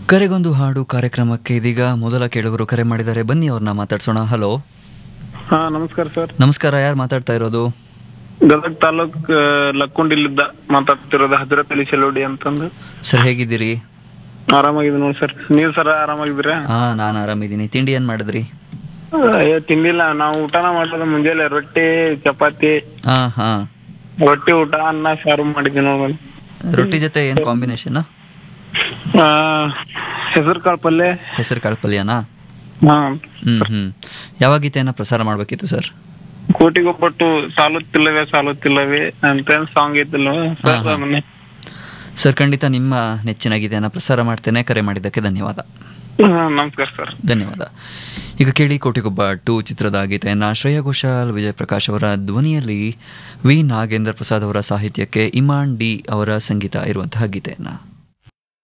ಕರೆಗೊಂದು ಹಾಡು ಕಾರ್ಯಕ್ರಮಕ್ಕೆ ಇದೀಗ ಮೊದಲ ಕೇಳುಗರು ಕರೆ ಮಾಡಿದ್ದಾರೆ ಬನ್ನಿ ಅವ್ರನ್ನ ಮಾತಾಡ್ಸೋಣ ಹಲೋ ಹಾ ನಮಸ್ಕಾರ ಸರ್ ನಮಸ್ಕಾರ ಯಾರು ಮಾತಾಡ್ತಾ ಇರೋದು ಗದಗ ತಾಲೂಕ್ ಆ, ಲಕ್ಕುಂಡಿಲಿದ್ದ ಮಾತಾಡ್ತಿರೋದು ಹಜರತ್ ಅಲಿ ಸೆಲೋಡಿ ಅಂತಂದು ಸರ್ ಹೇಗಿದ್ದೀರಿ ಆರಾಮಾಗಿದೆ ನೋಡಿ ಸರ್ ನೀವ್ ಸರ ಆರಾಮಾಗಿದ್ದೀರಾ ಹಾ ನಾನು ಆರಾಮಿದ್ದೀನಿ ತಿಂಡಿ ಏನ್ ಮಾಡಿದ್ರಿ ಅಯ್ಯೋ ತಿಂದಿಲ್ಲ ನಾವು ಊಟನ ಮಾಡೋದು ಮುಂಜಾನೆ ರೊಟ್ಟಿ ಚಪಾತಿ ಹಾ ಹಾ ರೊಟ್ಟಿ ಊಟ ಅನ್ನ ಸಾರು ಮಾಡಿದ್ವಿ ನೋಡಿ ರೊಟ್ಟಿ ಜೊತೆ ಏನ್ ಕಾಂಬಿನೇಷನ್ ಹೆಸರು ಕಾಳು ಪಲ್ಯ ಹೆಸರು ಕಾಳು ಪಲ್ಯನಾ ಹಾ ಹ್ಮ್ ಹ್ಮ್ ಯಾವ ಗೀತೆಯನ್ನ ಪ್ರಸಾರ ಮಾಡ್ಬೇಕಿತ್ತು ಸರ್ ಕೋಟಿಗೊಬ್ಬಟ್ಟು ಸಾಲುತ್ತಿಲ್ಲವೇ ಸಾಲುತ್ತಿಲ್ಲವೇ ಅಂತ ಸಾಂಗ್ ಐತಿಲ್ಲ ಹಾ, ಹಾ. ಸರ್ ಖಂಡಿತ ನಿಮ್ಮ ನೆಚ್ಚಿನ ಗೀತೆಯನ್ನ ಪ್ರಸಾರ ಮಾಡ್ತೇನೆ ಕರೆ ಮಾಡಿದ್ದಕ್ಕೆ ಧನ್ಯವಾದ ನಮಸ್ಕಾರ ಸರ್ ಧನ್ಯವಾದ ಈಗ ಕೇಳಿ ಕೋಟಿಗೊಬ್ಬ ಟು ಚಿತ್ರದ ಗೀತೆಯನ್ನ ಶ್ರೇಯಾ ಘೋಷಾಲ್ ವಿಜಯ್ ಪ್ರಕಾಶ್ ಅವರ ಧ್ವನಿಯಲ್ಲಿ ವಿ ನಾಗೇಂದ್ರ ಪ್ರಸಾದ್ ಅವರ ಸಾಹಿತ್ಯಕ್ಕೆ ಇಮಾನ್ ಡಿ ಅವರ ಸಂಗೀತ ಇರುವಂತಹ ಗೀತೆಯನ್ನ